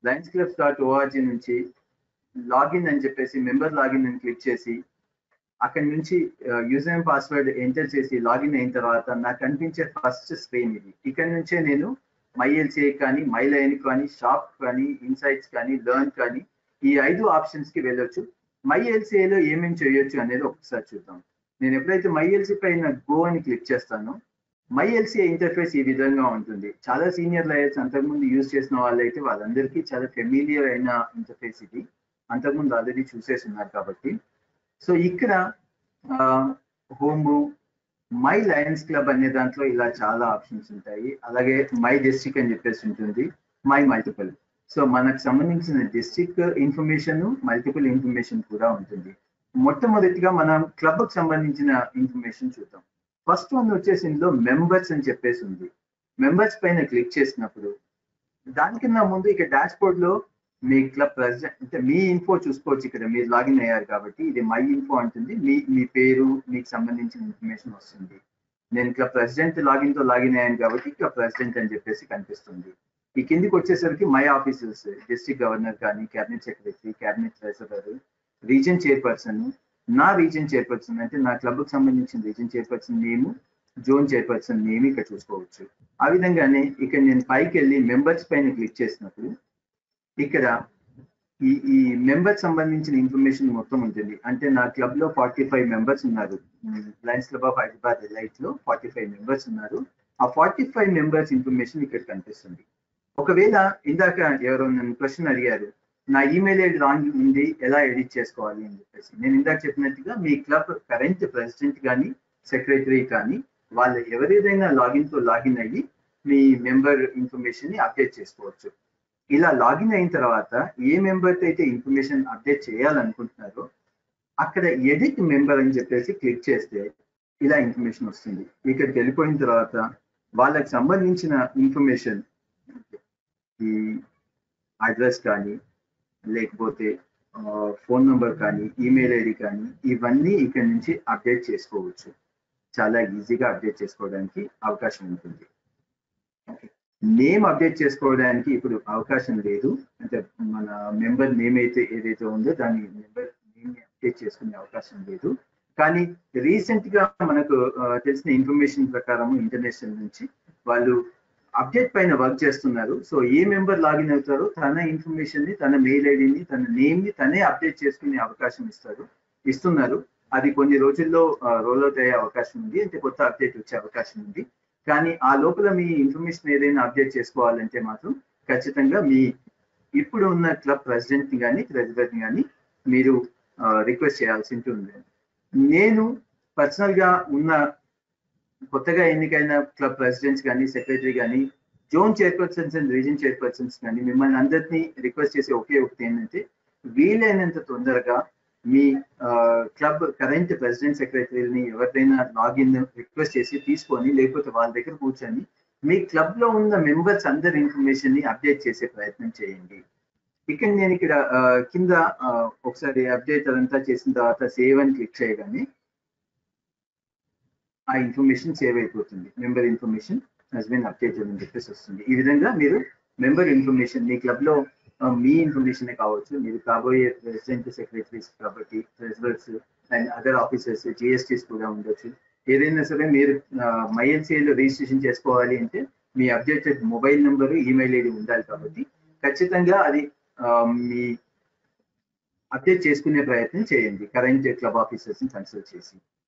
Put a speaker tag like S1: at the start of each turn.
S1: Lions clubs dot ORG నుంచి login అని చెప్పేసి మెంబర్ లాగిన్ అని క్లిక్ చేసి అక్కడి నుంచి యూజర్ నేమ్ పాస్వర్డ్ ఎంటర్ చేసి లాగిన్ అయిన తర్వాత నాకు కనిపించే ఫస్ట్ స్క్రీన్ ఇది ఇక్కడ నుంచే నేను మైఎల్సిఐ కానీ మై లైన్ కానీ షాప్ కానీ ఇన్సైట్స్ కానీ లెర్న్ కానీ ఈ ఐదు ఆప్షన్స్ కి వెళ్ళొచ్చు మై ఎల్సీఐలో ఏమేమి చేయొచ్చు అనేది ఒకసారి చూద్దాం నేను ఎప్పుడైతే మై ఎల్సీ పైన గో అని క్లిక్ చేస్తానో మై ఎల్సీఐ ఇంటర్ఫేస్ ఈ విధంగా ఉంటుంది చాలా సీనియర్ లయర్స్ అంతకుముందు యూజ్ చేసిన వాళ్ళైతే వాళ్ళందరికీ చాలా ఫెమిలియర్ అయిన ఇంటర్ఫేస్ ఇది అంతకుముందు ఆల్రెడీ చూసేసి ఉన్నారు కాబట్టి సో ఇక్కడ హోమ్ మై లయన్స్ క్లబ్ అనే దాంట్లో ఇలా చాలా ఆప్షన్స్ ఉంటాయి అలాగే మై డిస్ట్రిక్ట్ అని చెప్పేసి ఉంటుంది మై మల్టిపుల్ సో మనకు సంబంధించిన డిస్ట్రిక్ట్ ఇన్ఫర్మేషన్ మల్టిపుల్ ఇన్ఫర్మేషన్ కూడా ఉంటుంది మొట్టమొదటిగా మనం క్లబ్ కి సంబంధించిన ఇన్ఫర్మేషన్ చూద్దాం ఫస్ట్ వన్ వచ్చేసి ఇందులో మెంబర్స్ అని చెప్పేసి ఉంది మెంబర్స్ పైన క్లిక్ చేసినప్పుడు దానికన్నా ముందు ఇక డాష్ బోర్డ్ లో మీ క్లబ్ ప్రెసిడెంట్ అంటే మీ ఇన్ఫో చూసుకోవచ్చు ఇక్కడ మీరు లాగిన్ అయ్యారు కాబట్టి ఇది మై ఇన్ఫో అంటుంది మీ మీ పేరు మీకు సంబంధించిన ఇన్ఫర్మేషన్ వస్తుంది నేను క్లబ్ ప్రెసిడెంట్ లాగిన్ తో లాగిన్ అయ్యాను కాబట్టి క్లబ్ ప్రెసిడెంట్ అని చెప్పేసి కనిపిస్తుంది ఈ కిందికి వచ్చేసరికి మై ఆఫీసర్స్ డిస్ట్రిక్ట్ గవర్నర్ కానీ cabinet secretary cabinet treasurer region chairperson నా రీజన్ చైర్పర్సన్ అంటే నా క్లబ్ కి సంబంధించిన region chairperson name zone chairperson name ఇక్కడ చూసుకోవచ్చు ఆ విధంగానే ఇక్కడ నేను పైకి వెళ్ళి మెంబర్స్ పైన క్లిక్ చేసినప్పుడు ఇక్కడ ఈ ఈ మెంబర్స్ సంబంధించిన ఇన్ఫర్మేషన్ మొత్తం ఉంటుంది అంటే నా క్లబ్ లో ఫార్టీ ఫైవ్ మెంబర్స్ ఉన్నారు lions club of Hyderabad elite లో ఫార్టీ ఫైవ్ మెంబర్స్ ఉన్నారు ఆ ఫార్టీ ఫైవ్ మెంబర్స్ ఇన్ఫర్మేషన్ ఇక్కడ కనిపిస్తుంది ఒకవేళ ఇందాక ఎవరో నన్ను క్వశ్చన్ అడిగారు నా ఈమెయిల్ ఐడి రాంగ్ ఉంది ఎలా ఎడిట్ చేసుకోవాలి అని చెప్పేసి నేను ఇందాక చెప్పినట్టుగా మీ క్లబ్ కరెంట్ ప్రెసిడెంట్ కానీ సెక్రటరీ కానీ వాళ్ళు ఎవరేదైనా లాగిన్ తో లాగిన్ అయ్యి మీ మెంబర్ ఇన్ఫర్మేషన్ ని అప్డేట్ చేసుకోవచ్చు ఇలా లాగిన్ అయిన తర్వాత ఏ మెంబర్ అయితే ఇన్ఫర్మేషన్ అప్డేట్ చేయాలనుకుంటున్నారో అక్కడ ఎడిట్ మెంబర్ అని చెప్పేసి క్లిక్ చేస్తే ఇలా ఇన్ఫర్మేషన్ వస్తుంది ఇక్కడికి వెళ్ళిపోయిన తర్వాత వాళ్ళకి సంబంధించిన ఇన్ఫర్మేషన్ ఈ అడ్రస్ కానీ లేకపోతే ఫోన్ నంబర్ కానీ ఈమెయిల్ ఐడి కానీ ఇవన్నీ ఇక్కడ నుంచి అప్డేట్ చేసుకోవచ్చు చాలా ఈజీగా అప్డేట్ చేసుకోవడానికి అవకాశం ఉంటుంది నేమ్ అప్డేట్ చేసుకోవడానికి ఇప్పుడు అవకాశం లేదు అంటే మన మెంబర్ నేమ్ అయితే ఏదైతే ఉందో దాని మెంబర్ నేమ్ అప్డేట్ చేసుకునే అవకాశం లేదు కానీ రీసెంట్ గా మనకు తెలిసిన ఇన్ఫర్మేషన్ ప్రకారం ఇంటర్నేషనల్ నుంచి వాళ్ళు అప్డేట్ పైన వర్క్ చేస్తున్నారు సో ఏ మెంబర్ లాగిన్ అవుతారో తన ఇన్ఫర్మేషన్ ని తన మెయిల్ ఐడిని తన నేమ్ ని తనే అప్డేట్ చేసుకునే అవకాశం ఇస్తారు ఇస్తున్నారు అది కొన్ని రోజుల్లో రోల్ అవుట్ అయ్యే అవకాశం ఉంది అంటే కొత్త అప్డేట్ వచ్చే అవకాశం ఉంది కానీ ఆ లోపల మీ ఇన్ఫర్మేషన్ ఏదైనా అప్డేట్ చేసుకోవాలంటే మాత్రం ఖచ్చితంగా మీ ఇప్పుడు ఉన్న క్లబ్ ప్రెసిడెంట్ ని కానీ ట్రెజరర్ ని కానీ మీరు రిక్వెస్ట్ చేయాల్సి ఉంటుంది నేను పర్సనల్ గా ఉన్న కొత్తగా ఎన్నికైన క్లబ్ ప్రెసిడెంట్స్ కానీ సెక్రటరీ కానీ zone chairpersons and region chairpersons కానీ మిమ్మల్ని అందరినీ రిక్వెస్ట్ చేసే ఒకే ఒకటి ఏంటంటే వీలైనంత తొందరగా మీ క్లబ్ కరెంట్ ప్రెసిడెంట్ సెక్రటరీని ఎవరిదైనా లాగిన్ రిక్వెస్ట్ చేసి తీసుకొని లేకపోతే వాళ్ళ దగ్గర కూర్చొని మీ క్లబ్ లో ఉన్న మెంబర్స్ అందరి ఇన్ఫర్మేషన్ ని అప్డేట్ చేసే ప్రయత్నం చేయండి ఇక్కడ నేను ఇక్కడ కింద ఒకసారి అప్డేట్ అదంతా చేసిన తర్వాత సేవ్ అని క్లిక్ చేయగానే ఆ ఇన్ఫర్మేషన్ సేవ్ అయిపోతుంది member information has been updated అని చెప్పేసి వస్తుంది ఈ విధంగా మీరు మెంబర్ ఇన్ఫర్మేషన్ మీ క్లబ్ లో మీ ఇన్ఫర్మేషన్ కావచ్చు మీరు కాబోయే ప్రెసిడెంట్ సెక్రటరీస్ కాబట్టి treasurers and other officers GSTs కూడా ఉండొచ్చు ఏదైనా సరే మీరు మైఎల్సీఏలో రిజిస్ట్రేషన్ చేసుకోవాలి అంటే మీ updated mobile number email ID ఉండాలి కాబట్టి ఖచ్చితంగా అది మీ అప్డేట్ చేసుకునే ప్రయత్నం చేయండి కరెంట్ క్లబ్ ఆఫీసర్స్ ని కన్సల్ట్ చేసి